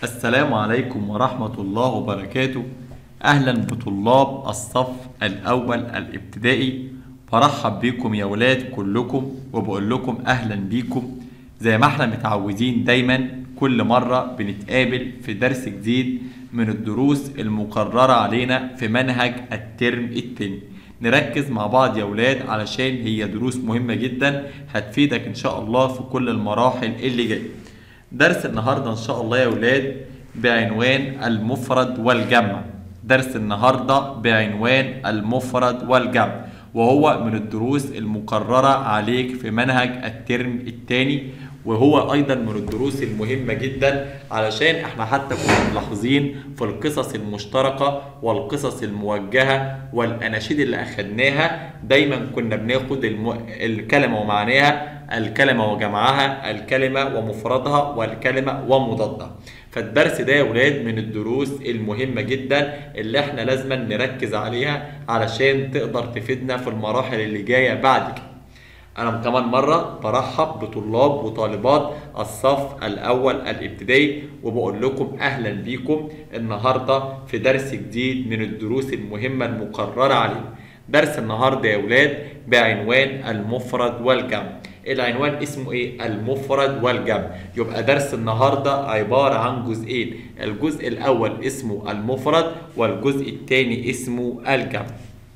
السلام عليكم ورحمة الله وبركاته أهلا بطلاب الصف الأول الابتدائي برحب بيكم يا ولاد كلكم وبقول لكم أهلا بيكم زي ما احنا متعودين دايما كل مرة بنتقابل في درس جديد من الدروس المقررة علينا في منهج الترم التاني نركز مع بعض يا ولاد علشان هي دروس مهمة جدا هتفيدك إن شاء الله في كل المراحل اللي جاية درس النهاردة إن شاء الله يا ولاد بعنوان المفرد والجمع درس النهاردة بعنوان المفرد والجمع وهو من الدروس المقررة عليك في منهج الترم الثاني وهو ايضا من الدروس المهمه جدا علشان احنا حتى كنا ملاحظين في القصص المشتركه والقصص الموجهه والاناشيد اللي اخدناها دايما كنا بناخد الم... الكلمه ومعناها الكلمه وجمعها الكلمه ومفردها والكلمه ومضادها فالدرس ده يا ولاد من الدروس المهمه جدا اللي احنا لازم نركز عليها علشان تقدر تفيدنا في المراحل اللي جايه بعد كده أنا كمان مرة برحب بطلاب وطالبات الصف الأول الابتدائي وبقول لكم أهلا بيكم النهاردة في درس جديد من الدروس المهمة المقررة علينا درس النهاردة يا ولاد بعنوان المفرد والجمع العنوان اسمه ايه المفرد والجمع يبقى درس النهارده عباره عن جزئين الجزء الاول اسمه المفرد والجزء الثاني اسمه الجمع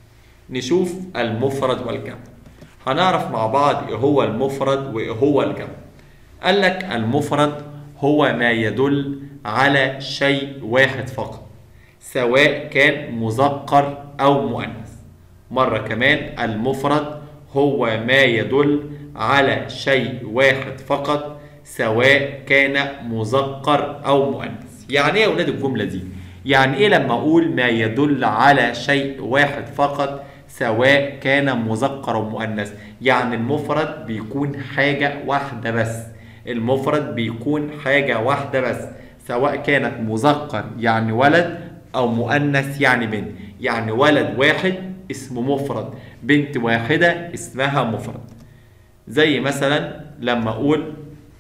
نشوف المفرد والجمع هنعرف مع بعض ايه هو المفرد وايه هو الجمع قال لك المفرد هو ما يدل على شيء واحد فقط سواء كان مذكر او مؤنث مرة كمان المفرد هو ما يدل على شيء واحد فقط سواء كان مذكر او مؤنث يعني ايه يا اولاد الجملة دي يعني ايه لما اقول ما يدل على شيء واحد فقط سواء كان مذكر او مؤنث يعني المفرد بيكون حاجة واحدة بس المفرد بيكون حاجة واحدة بس سواء كانت مذكر يعني ولد او مؤنث يعني بنت يعني ولد واحد اسمه مفرد بنت واحدة اسمها مفرد زي مثلا لما اقول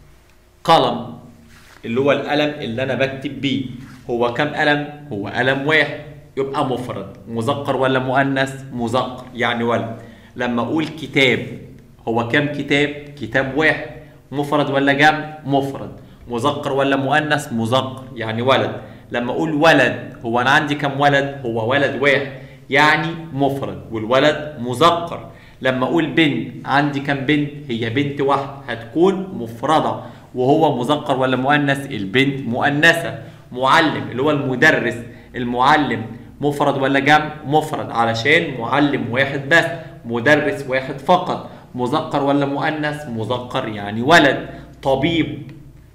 قلم اللي هو القلم اللي انا بكتب بيه هو كم قلم هو قلم واحد يبقى مفرد مذكر ولا مؤنث مذكر يعني ولد لما اقول كتاب هو كم كتاب كتاب واحد مفرد ولا جمع مفرد مذكر ولا مؤنث مذكر يعني ولد لما اقول ولد هو انا عندي كم ولد هو ولد واحد يعني مفرد والولد مذكر لما اقول بنت عندي كم بنت هي بنت واحده هتكون مفرده وهو مذكر ولا مؤنث البنت مؤنثه معلم اللي هو المدرس المعلم مفرد ولا جمع مفرد علشان معلم واحد بس مدرس واحد فقط مذكر ولا مؤنث مذكر يعني ولد طبيب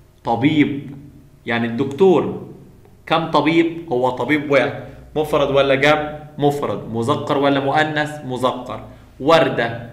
طبيب يعني الدكتور كم طبيب هو طبيب واحد مفرد ولا جمع مفرد مذكر ولا مؤنث مذكر وردة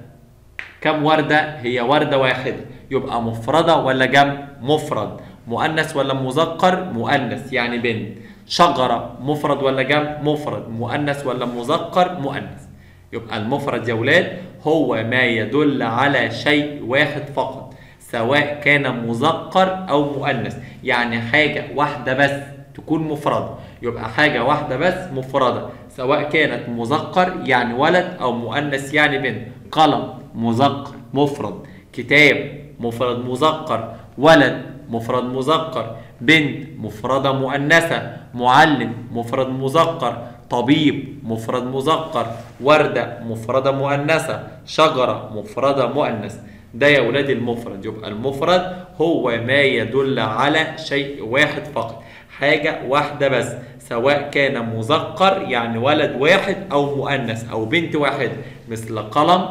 كم وردة هي وردة واحدة يبقى مفردة ولا جمع مفرد مؤنث ولا مذكر مؤنث يعني بنت شجرة مفرد ولا جمع مفرد مؤنث ولا مذكر مؤنث يبقى المفرد يا ولاد هو ما يدل على شيء واحد فقط سواء كان مذكر او مؤنث يعني حاجة واحدة بس تكون مفردة يبقى حاجة واحدة بس مفردة سواء كانت مذكر يعني ولد او مؤنث يعني بنت قلم مذكر مفرد كتاب مفرد مذكر ولد مفرد مذكر بنت مفردة مؤنثة معلم مفرد مذكر طبيب مفرد مذكر وردة مفردة مؤنثة شجرة مفردة مؤنث ده يا ولاد المفرد يبقى المفرد هو ما يدل على شيء واحد فقط حاجة واحدة بس سواء كان مذكر يعني ولد واحد أو مؤنث أو بنت واحد مثل قلم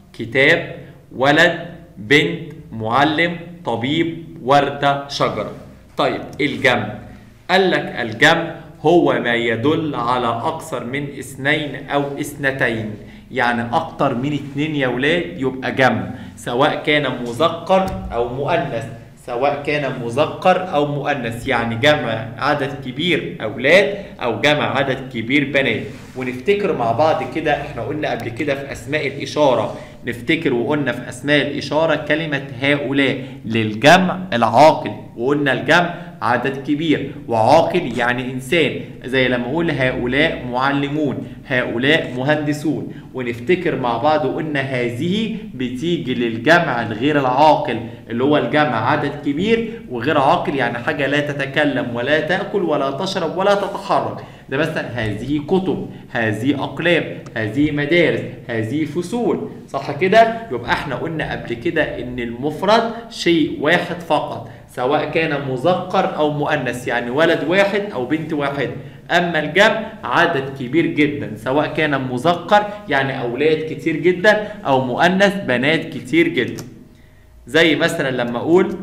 كتاب ولد بنت معلم طبيب وردة شجرة طيب الجمع قال لك الجمع هو ما يدل على أكثر من اثنين أو اثنتين يعني أكتر من اتنين يا ولاد يبقى جمع سواء كان مذكر أو مؤنث سواء كان مذكر أو مؤنث يعني جمع عدد كبير أولاد أو جمع عدد كبير بنات ونفتكر مع بعض كده احنا قلنا قبل كده في أسماء الإشارة نفتكر وقلنا في أسماء الإشارة كلمة هؤلاء للجمع العاقل وقلنا الجمع عدد كبير وعاقل يعني انسان زي لما اقول هؤلاء معلمون هؤلاء مهندسون ونفتكر مع بعض وقلنا هذه بتيجي للجمع الغير العاقل اللي هو الجمع عدد كبير وغير عاقل يعني حاجه لا تتكلم ولا تاكل ولا تشرب ولا تتحرك ده مثلا هذه كتب هذه اقلام هذه مدارس هذه فصول صح كده يبقى احنا قلنا قبل كده ان المفرد شيء واحد فقط سواء كان مذكر او مؤنث يعني ولد واحد او بنت واحد اما الجمع عدد كبير جدا سواء كان مذكر يعني اولاد كتير جدا او مؤنث بنات كتير جدا زي مثلا لما اقول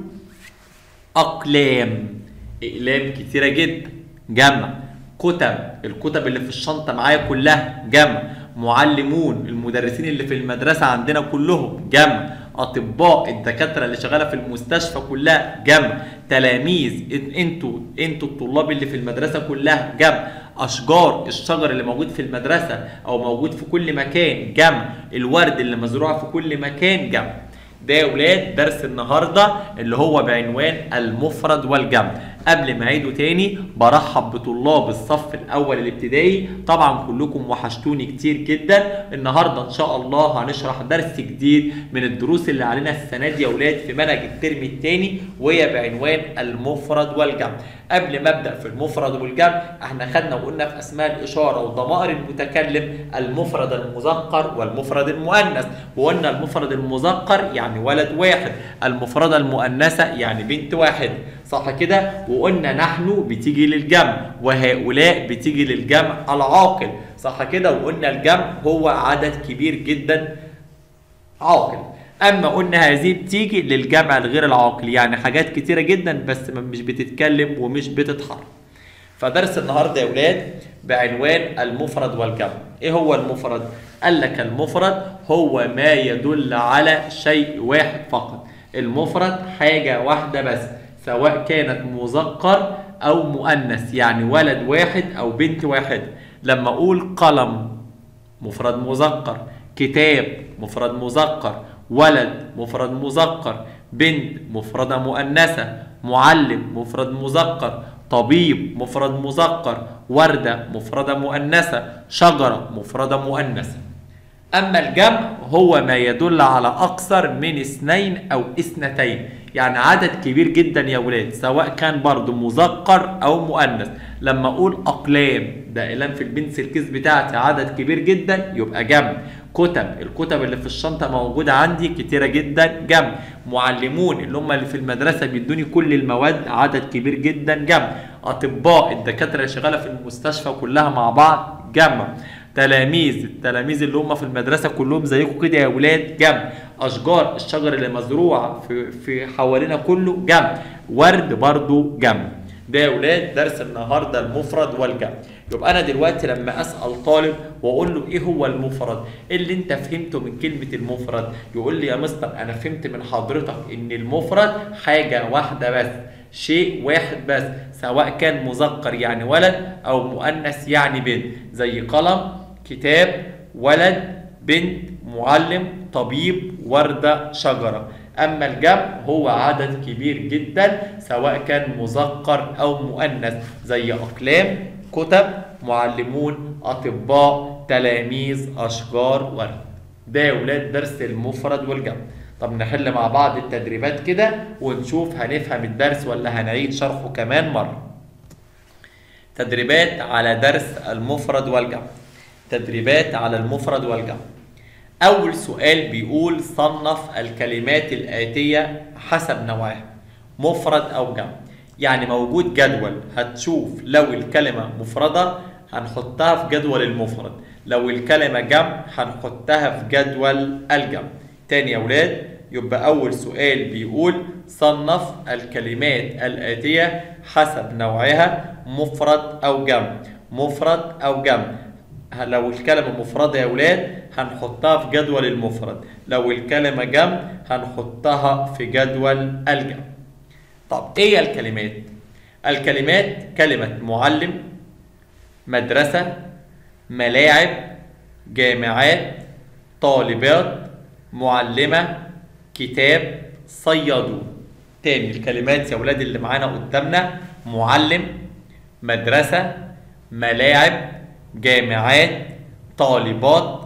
اقلام اقلام كتيره جدا جمع كتب الكتب اللي في الشنطه معايا كلها جمع معلمون المدرسين اللي في المدرسه عندنا كلهم جمع اطباء الدكاتره اللي شغاله في المستشفى كلها جمع تلاميذ انتوا انتوا الطلاب اللي في المدرسه كلها جمع اشجار الشجر اللي موجود في المدرسه او موجود في كل مكان جمع الورد اللي مزروع في كل مكان جمع ده يا ولاد درس النهارده اللي هو بعنوان المفرد والجمع قبل ما اعيده تاني برحب بطلاب الصف الاول الابتدائي طبعا كلكم وحشتوني كتير جدا النهارده ان شاء الله هنشرح درس جديد من الدروس اللي علينا السنه دي يا ولاد في منهج الترم الثاني وهي بعنوان المفرد والجمع قبل ما ابدا في المفرد والجمع احنا خدنا وقلنا في اسماء الاشاره وضمائر المتكلم المفرد المذكر والمفرد المؤنث وقلنا المفرد المذكر يعني ولد واحد المفرده المؤنثه يعني بنت واحد صح كده وقلنا نحن بتيجي للجمع وهؤلاء بتيجي للجمع العاقل صح كده وقلنا الجمع هو عدد كبير جدا عاقل اما قلنا هذه بتيجي للجمع الغير العاقل يعني حاجات كتيره جدا بس مش بتتكلم ومش بتتحرك فدرس النهارده يا ولاد بعنوان المفرد والجمع ايه هو المفرد قال لك المفرد هو ما يدل على شيء واحد فقط المفرد حاجه واحده بس سواء كانت مذكر او مؤنث يعني ولد واحد او بنت واحد لما اقول قلم مفرد مذكر كتاب مفرد مذكر ولد مفرد مذكر بنت مفردة مؤنثة معلم مفرد مذكر طبيب مفرد مذكر وردة مفردة مؤنثة شجرة مفردة مؤنثة أما الجمع هو ما يدل على أكثر من اثنين أو اثنتين يعني عدد كبير جدا يا ولاد سواء كان برضو مذكر أو مؤنث لما أقول أقلام ده إقلام في البنسل كيس بتاعتي عدد كبير جدا يبقى جمع كتب الكتب اللي في الشنطه موجوده عندي كتيره جدا جمع معلمون اللي هم اللي في المدرسه بيدوني كل المواد عدد كبير جدا جمع اطباء الدكاتره اللي شغاله في المستشفى كلها مع بعض جمع تلاميذ التلاميذ اللي هم في المدرسه كلهم زيكم كده يا ولاد جمع اشجار الشجر اللي مزروع في في حوالينا كله جمع ورد برضو جمع ده يا ولاد درس النهارده المفرد والجمع يبقى انا دلوقتي لما اسال طالب واقول له ايه هو المفرد إيه اللي انت فهمته من كلمه المفرد يقول لي يا مستر انا فهمت من حضرتك ان المفرد حاجه واحده بس شيء واحد بس سواء كان مذكر يعني ولد او مؤنث يعني بنت زي قلم كتاب ولد بنت معلم طبيب ورده شجره اما الجمع هو عدد كبير جدا سواء كان مذكر او مؤنث زي اقلام كتب معلمون اطباء تلاميذ اشجار ورد ده يا ولاد درس المفرد والجمع طب نحل مع بعض التدريبات كده ونشوف هنفهم الدرس ولا هنعيد شرحه كمان مره تدريبات على درس المفرد والجمع تدريبات على المفرد والجمع أول سؤال بيقول صنف الكلمات الآتية حسب نوعها مفرد أو جمع يعني موجود جدول هتشوف لو الكلمة مفردة هنحطها في جدول المفرد لو الكلمة جمع هنحطها في جدول الجمع تاني يا ولاد يبقى أول سؤال بيقول صنف الكلمات الآتية حسب نوعها مفرد أو جمع مفرد أو جمع لو الكلمة مفردة يا ولاد هنحطها في جدول المفرد لو الكلمة جمع هنحطها في جدول الجمع طب ايه الكلمات الكلمات كلمة معلم مدرسة ملاعب جامعات طالبات معلمة كتاب صيادون تاني الكلمات يا ولاد اللي معانا قدامنا معلم مدرسة ملاعب جامعات طالبات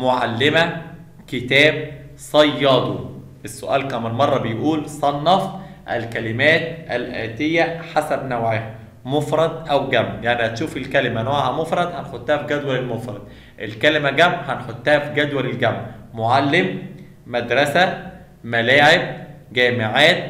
معلمة كتاب صياد السؤال كمان مرة بيقول صنف الكلمات الآتية حسب نوعها مفرد أو جمع يعني هتشوف الكلمة نوعها مفرد هنحطها في جدول المفرد الكلمة جمع هنحطها في جدول الجمع معلم مدرسة ملاعب جامعات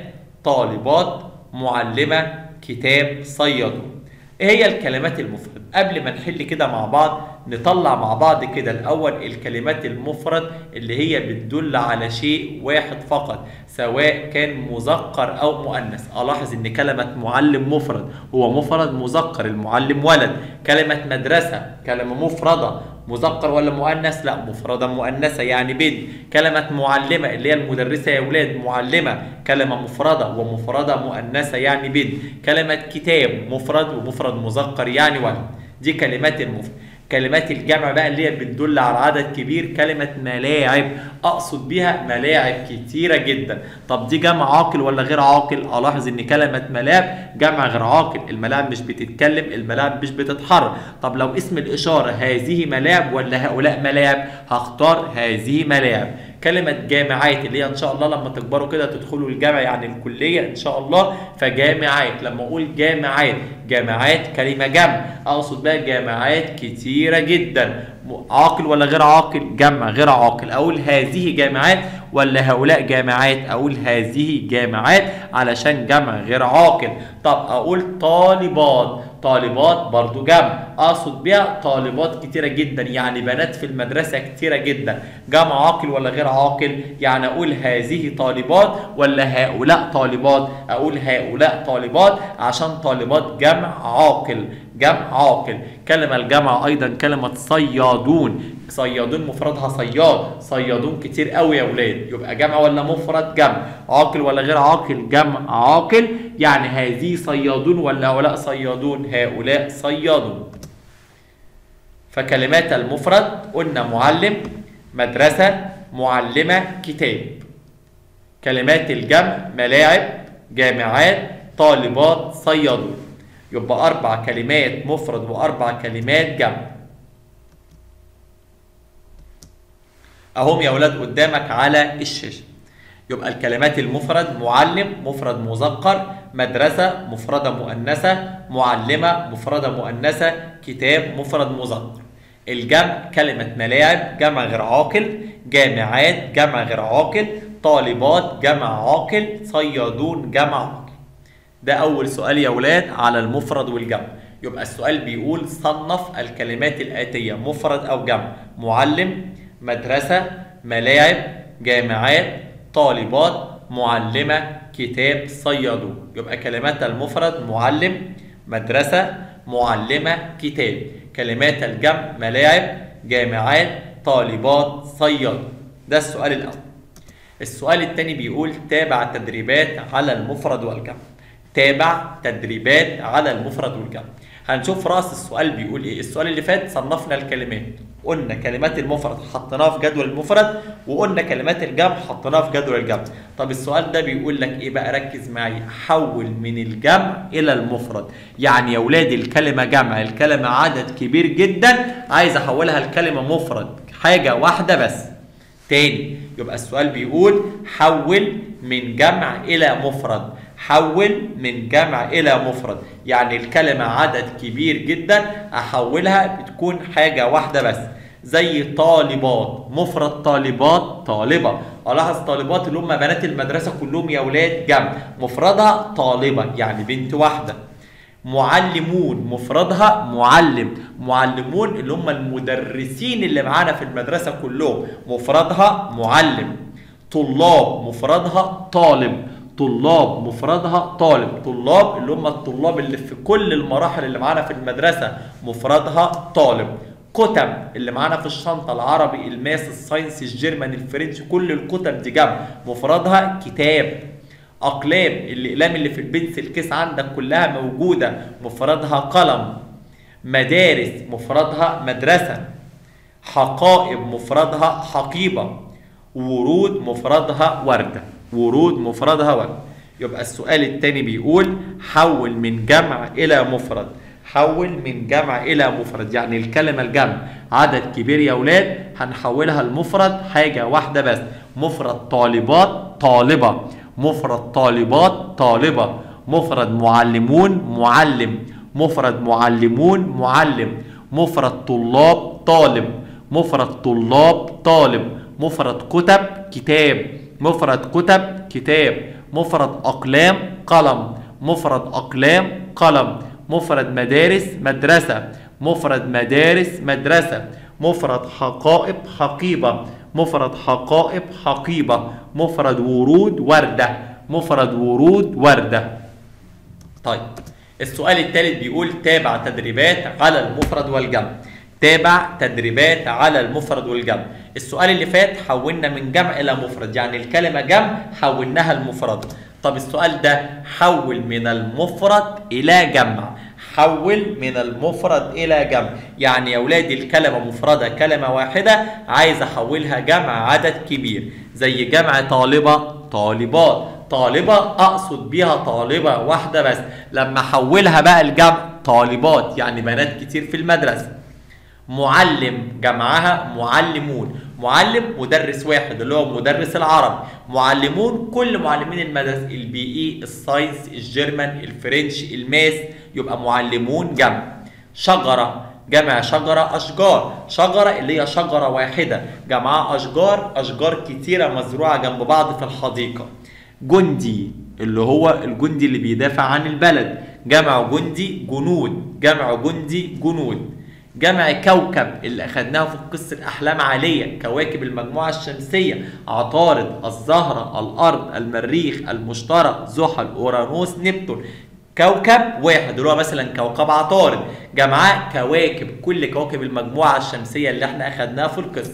طالبات معلمة كتاب صياد ايه هي الكلمات المفرد قبل ما نحل كده مع بعض نطلع مع بعض كده الاول الكلمات المفرد اللي هي بتدل على شيء واحد فقط سواء كان مذكر او مؤنث الاحظ ان كلمه معلم مفرد هو مفرد مذكر المعلم ولد كلمه مدرسه كلمه مفرده مذكر ولا مؤنث لا مفرده مؤنثه يعني بنت كلمه معلمه اللي هي المدرسه يا اولاد معلمه كلمه مفرده ومفرده مؤنثه يعني بنت كلمه كتاب مفرد ومفرد مذكر يعني ولد دي كلمات المفرد كلمات الجمع بقى اللي هي بتدل على عدد كبير كلمة ملاعب أقصد بيها ملاعب كتيرة جدا طب دي جمع عاقل ولا غير عاقل ألاحظ إن كلمة ملاعب جمع غير عاقل الملاعب مش بتتكلم الملاعب مش بتتحرك طب لو اسم الإشارة هذه ملاعب ولا هؤلاء ملاعب هختار هذه ملاعب كلمة جامعات اللي هي إن شاء الله لما تكبروا كده تدخلوا الجامعة يعني الكلية إن شاء الله فجامعات لما أقول جامعات جامعات كلمة جمع أقصد بقى جامعات كتيرة جدا عاقل ولا غير عاقل جمع غير عاقل أقول هذه جامعات ولا هؤلاء جامعات أقول هذه جامعات علشان جمع غير عاقل طب أقول طالبات طالبات برضو جمع اقصد بيها طالبات كتيره جدا يعني بنات في المدرسه كتيره جدا جمع عاقل ولا غير عاقل يعني اقول هذه طالبات ولا هؤلاء طالبات اقول هؤلاء طالبات عشان طالبات جمع عاقل جمع عاقل كلمه الجمع ايضا كلمه صيادون صيادون مفردها صياد صيادون كتير قوي يا ولاد يبقى جمع ولا مفرد جمع عاقل ولا غير عاقل جمع عاقل يعني هذه صيادون ولا هؤلاء صيادون هؤلاء صيادون فكلمات المفرد قلنا معلم مدرسة معلمة كتاب كلمات الجمع ملاعب جامعات طالبات صيادون يبقى أربع كلمات مفرد وأربع كلمات جمع أهم يا أولاد قدامك على الشاشة يبقى الكلمات المفرد معلم مفرد مذكر مدرسة مفردة مؤنثة معلمة مفردة مؤنثة كتاب مفرد مذكر الجمع كلمة ملاعب جمع غير عاقل جامعات جمع غير عاقل طالبات جمع عاقل صيادون جمع عاقل ده أول سؤال يا ولاد على المفرد والجمع يبقى السؤال بيقول صنف الكلمات الآتية مفرد أو جمع معلم مدرسة ملاعب جامعات طالبات معلمة كتاب صيادون يبقى كلمات المفرد معلم مدرسة معلمة كتاب كلمات الجمع ملاعب جامعات طالبات صياد ده السؤال الأول السؤال الثاني بيقول تابع تدريبات على المفرد والجمع تابع تدريبات على المفرد والجمع هنشوف راس السؤال بيقول ايه السؤال اللي فات صنفنا الكلمات قلنا كلمات المفرد حطيناها في جدول المفرد وقلنا كلمات الجمع حطيناها في جدول الجمع طب السؤال ده بيقول لك ايه بقى ركز معايا حول من الجمع الى المفرد يعني يا ولادي الكلمه جمع الكلمه عدد كبير جدا عايز احولها لكلمه مفرد حاجه واحده بس تاني يبقى السؤال بيقول حول من جمع الى مفرد حول من جمع الى مفرد يعني الكلمه عدد كبير جدا احولها بتكون حاجه واحده بس زي طالبات مفرد طالبات طالبه الاحظ طالبات اللي هم بنات المدرسه كلهم يا اولاد جمع مفردها طالبه يعني بنت واحده معلمون مفردها معلم معلمون اللي هم المدرسين اللي معانا في المدرسه كلهم مفردها معلم طلاب مفردها طالب طلاب مفردها طالب طلاب اللي هم الطلاب اللي في كل المراحل اللي معانا في المدرسة مفردها طالب كتب اللي معانا في الشنطة العربي الماس الساينس الجيرمان الفرنسي كل الكتب دي جمع مفردها كتاب أقلام الأقلام اللي في البنسل كيس عندك كلها موجودة مفردها قلم مدارس مفردها مدرسة حقائب مفردها حقيبة ورود مفردها وردة ورود مفردها ورد يبقى السؤال التاني بيقول حول من جمع إلى مفرد حول من جمع إلى مفرد يعني الكلمة الجمع عدد كبير يا ولاد هنحولها لمفرد حاجة واحدة بس مفرد طالبات طالبة مفرد طالبات طالبة مفرد معلمون معلم مفرد معلمون معلم مفرد طلاب طالب مفرد طلاب طالب مفرد كتب كتاب مفرد كتب كتاب مفرد أقلام قلم مفرد أقلام قلم مفرد مدارس مدرسة مفرد مدارس مدرسة مفرد حقائب حقيبة مفرد حقائب حقيبة مفرد ورود وردة مفرد ورود وردة طيب السؤال الثالث بيقول تابع تدريبات على المفرد والجمع تابع تدريبات على المفرد والجمع السؤال اللي فات حولنا من جمع الى مفرد يعني الكلمه جمع حولناها لمفرد طب السؤال ده حول من المفرد الى جمع حول من المفرد الى جمع يعني يا اولادي الكلمه مفرده كلمه واحده عايز احولها جمع عدد كبير زي جمع طالبه طالبات طالبه اقصد بيها طالبه واحده بس لما احولها بقى الجمع طالبات يعني بنات كتير في المدرسه معلم جمعها معلمون معلم مدرس واحد اللي هو مدرس العربي معلمون كل معلمين المدرسة البي اي الساينس الجيرمان الفرنش الماس يبقى معلمون جمع شجرة جمع شجرة أشجار شجرة اللي هي شجرة واحدة جمعها أشجار أشجار كتيرة مزروعة جنب بعض في الحديقة جندي اللي هو الجندي اللي بيدافع عن البلد جمع جندي جنود جمع جندي جنود جمع كوكب اللي اخدناه في قصة احلام عالية كواكب المجموعة الشمسية عطارد الزهرة الارض المريخ المشتري زحل اورانوس نبتون كوكب واحد اللي هو مثلا كوكب عطارد جمعاه كواكب كل كواكب المجموعة الشمسية اللي احنا اخدناها في القصة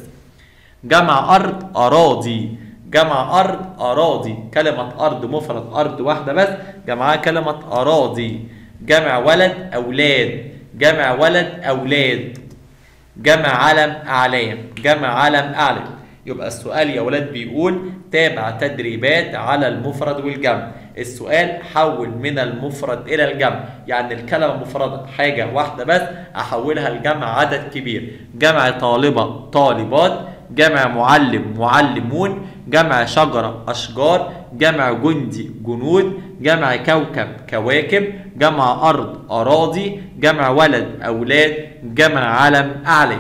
جمع ارض اراضي جمع ارض اراضي كلمة ارض مفرد ارض واحدة بس جمعها كلمة اراضي جمع ولد اولاد جمع ولد أولاد جمع علم أعلام جمع علم أعلم يبقى السؤال يا ولاد بيقول تابع تدريبات على المفرد والجمع السؤال حول من المفرد إلى الجمع يعني الكلمة مفردة حاجة واحدة بس أحولها لجمع عدد كبير جمع طالبة طالبات جمع معلم معلمون جمع شجرة أشجار جمع جندي جنود جمع كوكب كواكب جمع أرض أراضي جمع ولد أولاد جمع علم أعلام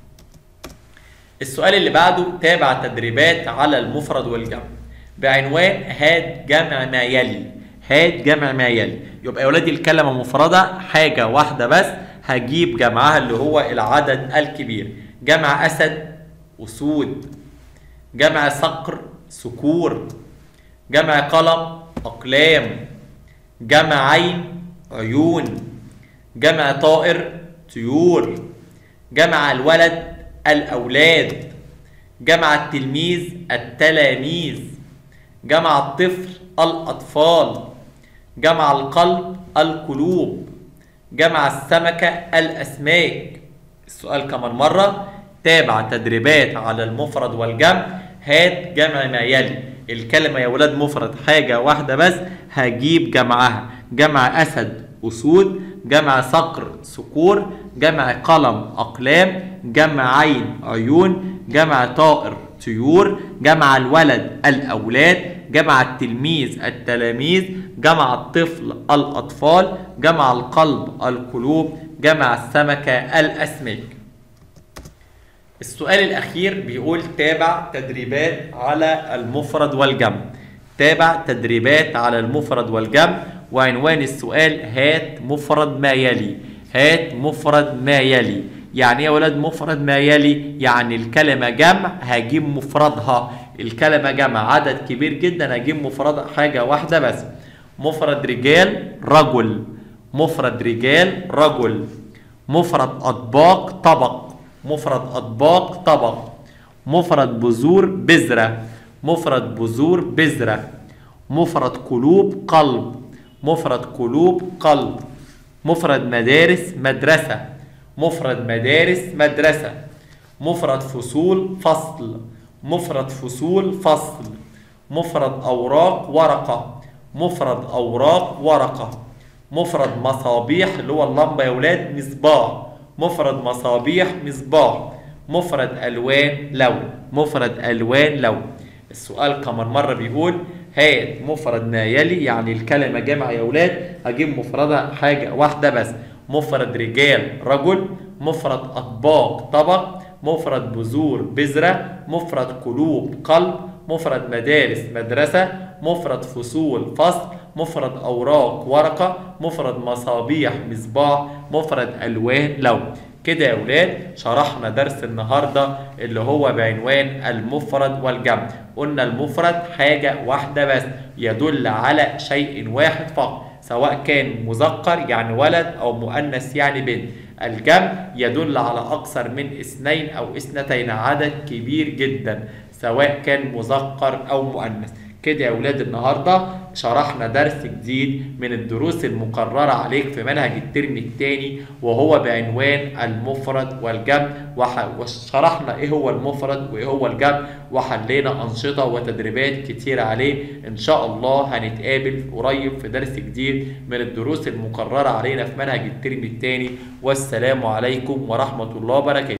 السؤال اللي بعده تابع تدريبات على المفرد والجمع بعنوان هات جمع ما يلي هات جمع ما يلي يبقى يا ولادي الكلمة مفردة حاجة واحدة بس هجيب جمعها اللي هو العدد الكبير جمع أسد أسود جمع صقر صقور جمع قلم أقلام جمع عين عيون جمع طائر طيور جمع الولد الأولاد جمع التلميذ التلاميذ جمع الطفل الأطفال جمع القلب القلوب جمع السمكة الأسماك السؤال كمان مرة تابع تدريبات على المفرد والجمع هات جمع ما يلي الكلمة يا ولاد مفرد حاجة واحدة بس هجيب جمعها جمع أسد أسود جمع صقر صقور جمع قلم أقلام جمع عين عيون جمع طائر طيور جمع الولد الأولاد جمع التلميذ التلاميذ جمع الطفل الأطفال جمع القلب القلوب جمع السمكة الأسماك السؤال الأخير بيقول تابع تدريبات على المفرد والجمع تابع تدريبات على المفرد والجمع وعنوان السؤال هات مفرد ما يلي هات مفرد ما يلي يعني ايه يا ولاد مفرد ما يلي يعني الكلمة جمع هجيب مفردها الكلمة جمع عدد كبير جدا هجيب مفرد حاجة واحدة بس مفرد رجال رجل مفرد رجال رجل مفرد أطباق طبق مفرد أطباق طبق مفرد بذور بذرة مفرد بذور بذرة مفرد قلوب قلب مفرد قلوب قلب مفرد مدارس مدرسة مفرد مدارس مدرسة مفرد فصول فصل مفرد فصول فصل مفرد أوراق ورقة مفرد أوراق ورقة مفرد مصابيح اللي هو اللمبة يا ولاد مصباح مفرد مصابيح مصباح مفرد ألوان لون مفرد ألوان لون السؤال كمان مرة بيقول هات مفرد ما يلي يعني الكلمة جمع يا ولاد هجيب مفردها حاجة واحدة بس مفرد رجال رجل مفرد أطباق طبق مفرد بذور بذرة مفرد قلوب قلب مفرد مدارس مدرسة مفرد فصول فصل مفرد أوراق ورقة مفرد مصابيح مصباح مفرد ألوان لون كده يا ولاد شرحنا درس النهاردة اللي هو بعنوان المفرد والجمع قلنا المفرد حاجة واحدة بس يدل على شيء واحد فقط سواء كان مذكر يعني ولد أو مؤنث يعني بنت الجمع يدل على أكثر من اثنين أو اثنتين عدد كبير جدا سواء كان مذكر أو مؤنث كده يا ولاد النهاردة شرحنا درس جديد من الدروس المقررة عليك في منهج الترم الثاني وهو بعنوان المفرد والجمع وح... وشرحنا ايه هو المفرد وايه هو الجمع وحلينا أنشطة وتدريبات كتير عليه إن شاء الله هنتقابل قريب في درس جديد من الدروس المقررة علينا في منهج الترم الثاني والسلام عليكم ورحمة الله وبركاته